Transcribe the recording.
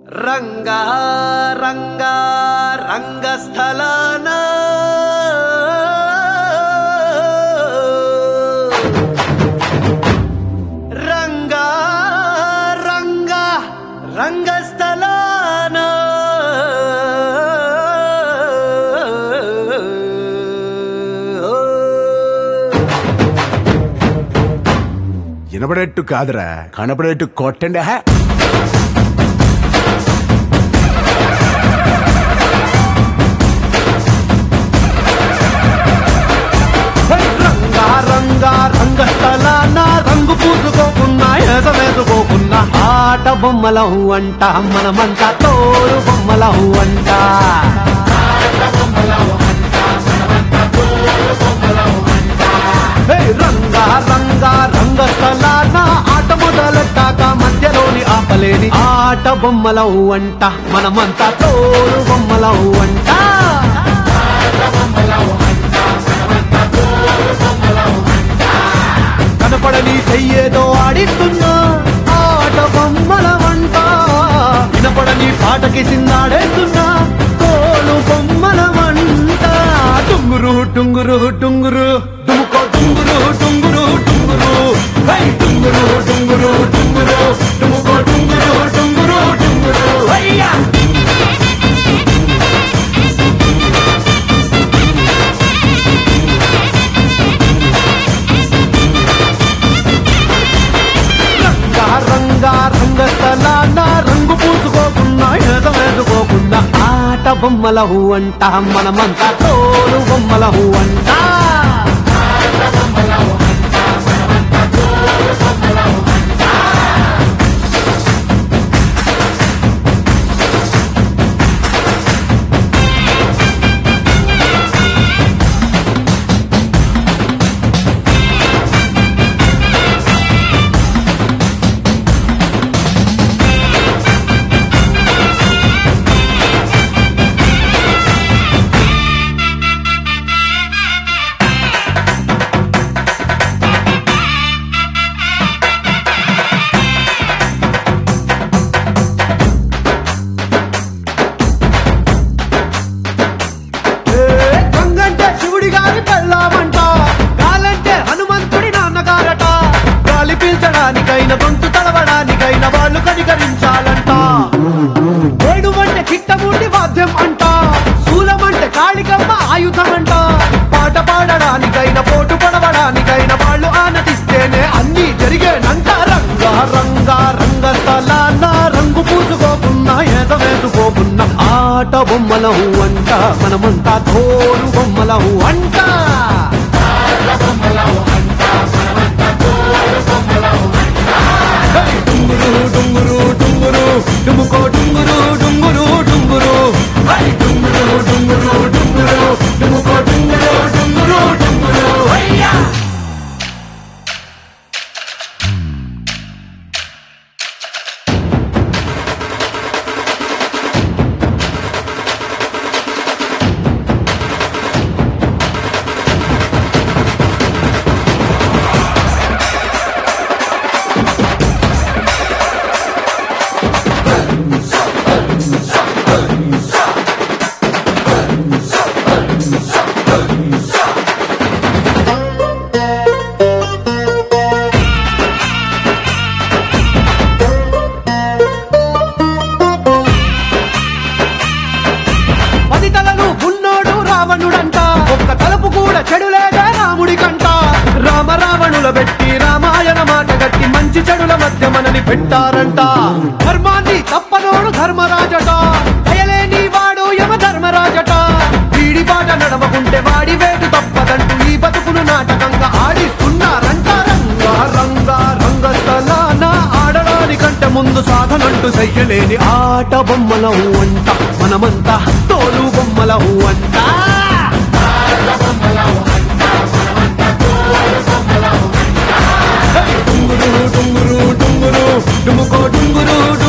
రంగా రంగా రంగస్థలాన రంగా రంగా రంగస్థలాన వినపడేట్టు కాదురా కనపడేట్టు కొట్టండి హా రంగా రంగా రంగస్థలాన రంగు పూసుకోకున్నా ఏస వేసుకోకున్నా ఆట బొమ్మలం అంట మనమంతా తోడు బొమ్మలం అంట హే, రంగా రంగా రంగస్థలాన ఆట మొదలెట్టాక మధ్యలోని ఆపలేని ఆట బొమ్మలం అంట మనమంతా తోడు బొమ్మలం అంట కనపడని చెయ్యేదో ఆడిస్తున్నా ఆట బొమ్మల వంట వినపడని పాటకి సిందాడేస్తున్నా తోలు బొమ్మల వంట టుంగురు టుంగురు టుంగురు డుముకో టుంగురు టుంగురు టుంగురు హై టుంగురు టుంగురు టుంగురు డుముకో టుంగురు టుంగురు టుంగురు హయ్యా రంగా రంగా రంగస్థలాన రంగు పూసుకోకున్నా ఏద వేసుకోకుండా ఆట బొమ్మల అంట మనమంతా తోడు బొమ్మల అంట ఏ, గంగంటే శివుడి గారి పెళ్ళామంట గాలంటే హనుమంతుడి నాన్నగారట గాలి పీల్చడానికైన గొంతు తడవడానికైన వాళ్ళు కనికరించాలంట ఏడువంటే కిట్టముండి వాద్యం అంట శూలమంటే కాళికమ్మ ఆయుధం అంట పాట పాడడానికైన పోటు పడవడానికైన వాళ్ళు ఆనతిస్తేనే అన్ని జరిగేనంట రంగా రంగా రంగస్థలాన రంగు పూసుకోకున్నా ఏద వేసుకోకున్నా ఆట బొమ్మలహు అంట మనమంతా తోడు బొమ్మలహు అంట హే, డుంగురు డుంగురు డుంగురు డుముకో డుంగురు డుంగురు డుంగురు హై, డుంగురు డుంగురు డుంగురు డుముకో డుంగురు డుంగురు డుంగురు హయ్యా పది తలలు ఉన్నోడు రావణుడంట ఒక్క తలుపు కూడా చెడులేదా రాముడి కంట రామ రావణుల పెట్టి రామాయణ మాట గట్టి మంచి చెడుల మధ్య మనని పెట్టారంట ధర్మాన్ని తప్పనోడు ధర్మరాజట దయలేని వాడు యమ ధర్మరాజట వీడి బాట నడవకుంటే వాడి వేటు తప్పదంటూ ఈ బతుకును నాటకంగా ఆడిస్తున్నారంట రంగా రంగా రంగస్థలాన ఆడడానికంటే ముందు సాధనంటూ చెయ్యలేని ఆట బొమ్మలవు అంట మనమంతా తోలు బొమ్మలవు అంట హే, డుంగురు డుంగురు డుంగురు డుముకో డుంగురు